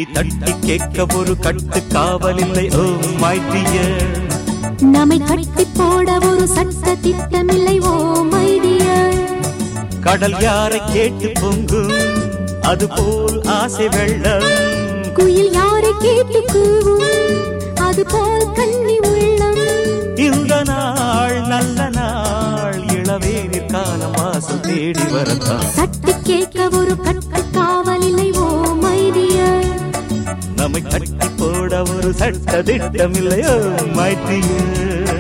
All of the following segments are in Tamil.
இனி தட்டி கேட்க ஒரு கட்டு காவலில்லை ஓ மை டியர் நம்மை கட்டி போட ஒரு சட்ட திட்டமில்லை ஓ மைடியர் கடல் யாரை கேட்டு பொங்கும் அதுபோல் ஆசை வெள்ளம் குயில் யாரை கேட்டு கூவும் அது போல் கண்ணி உள்ளம் இந்த நாள் நல்ல நாள் இளவேனிற் காலம் வாசல் தேடி வரத்தான் தட்டி கேட்க ஒரு கட்டு காவலில்லை ஓ மைடியர் நம்மை கட்டி போட ஒரு சட்ட திட்டமில்லையோ மைத்தியர்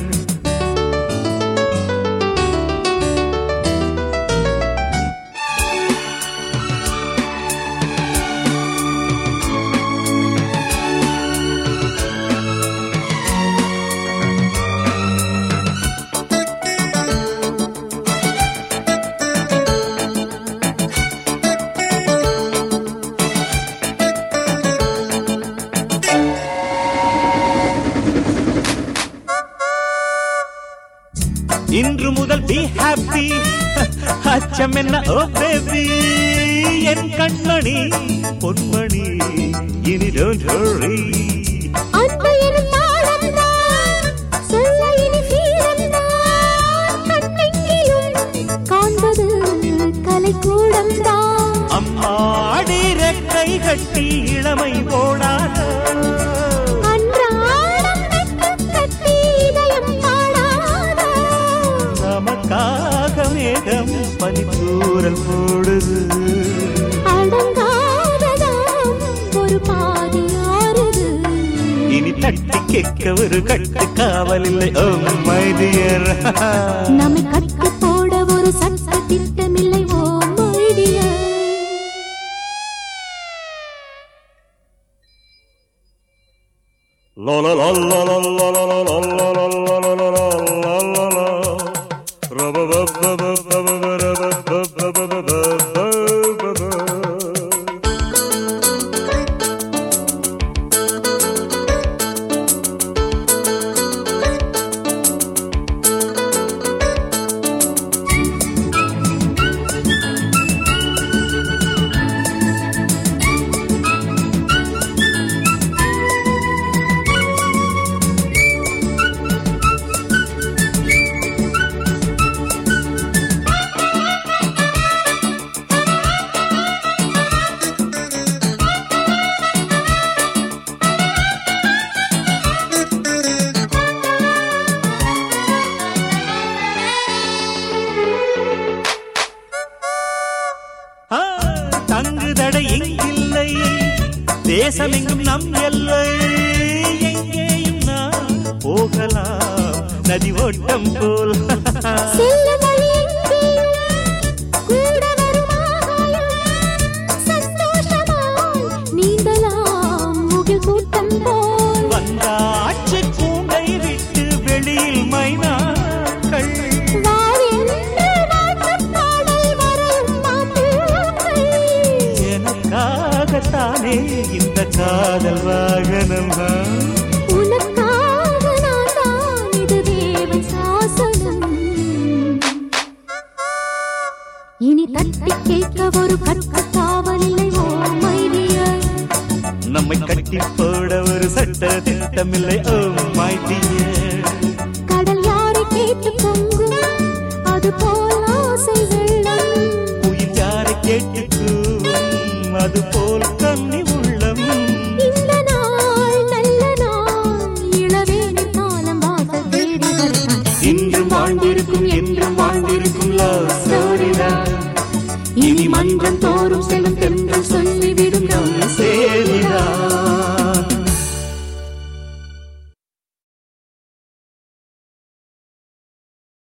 இன்று முதல் பி ஹாப்பி அச்சம் என்ன ஓ பேபி என் கண்மணி பொன்மணி இனி டோன்ட் worry அன்பு எனும் தாளம்தான், சொல்ல இனி வீரம்தான். கண்ணெங்கிலும் காண்பது கலைக்கூடம்தான். அம்மாடி ரெக்கை கட்டி இளமை போடாத அன்றாடம் வெட்கம் கட்டி இதயம் பாடாதா. நமக்காக மேகம் பனித்தூரல் போடுது அடங்காததாம் ஒரு பாதி ஆறுது. இனி தட்டி கேட்க ஒரு கட்டு காவலில்லை ஓ மை டியர் நம்மை கட்டி போட ஒரு சட்ட திட்டமில்லை ஓ my dear. La la la la la la la la la la la la la la la la la. Rubba ba ba ba ba ba ba ra ba ba ba ba ba ba ba ba ba. ஆ, தங்குதடை எங்கில்லை தேசமெங்கும் நம் எல்லை எங்கேயும் நாம் போகலாம் நதி ஓட்டம் போல் செல்ல வழி எங்கேயும் கூட வரும் ஆகாயம். சந்தோஷமாய் நீந்தலாம் முகில் கூட்டம் போல். வந்தாச்சு கூண்டை விட்டு வெளியில் மைனாக்கள் வாவென்று வாழ்த்துப் பாடல் வரையும் மாப்பிள்ளைகள். எனக்காகத்தானே இந்த காதல் வாகனம் உனக்காக நான் தான் இது தேவன் சாசனம். இனி தட்டி கேட்க ஒரு கட்டு காவலில்லை ஓ my dear. நம்மை கட்டி போட ஒரு சட்ட திட்டமில்லை ஓ மை டியர் கடல் யாரை கேட்டு பொங்கும் அது போல் ஆசை வெள்ளம் உயிர் யாரை கேட்டுக்கும் அது போல் கண்ணி உள்ளம் இந்த நாள் நல்ல நாள் இளவேனில் காலம் வாசல் தேடி வருகிறான். இன்றும் வாழ்ந்திருக்கும் என்றும் வாழ்ந்திருக்கும் லவ் ஸ்டோரிதான் இனி மன்றம் தோறும் செல்ல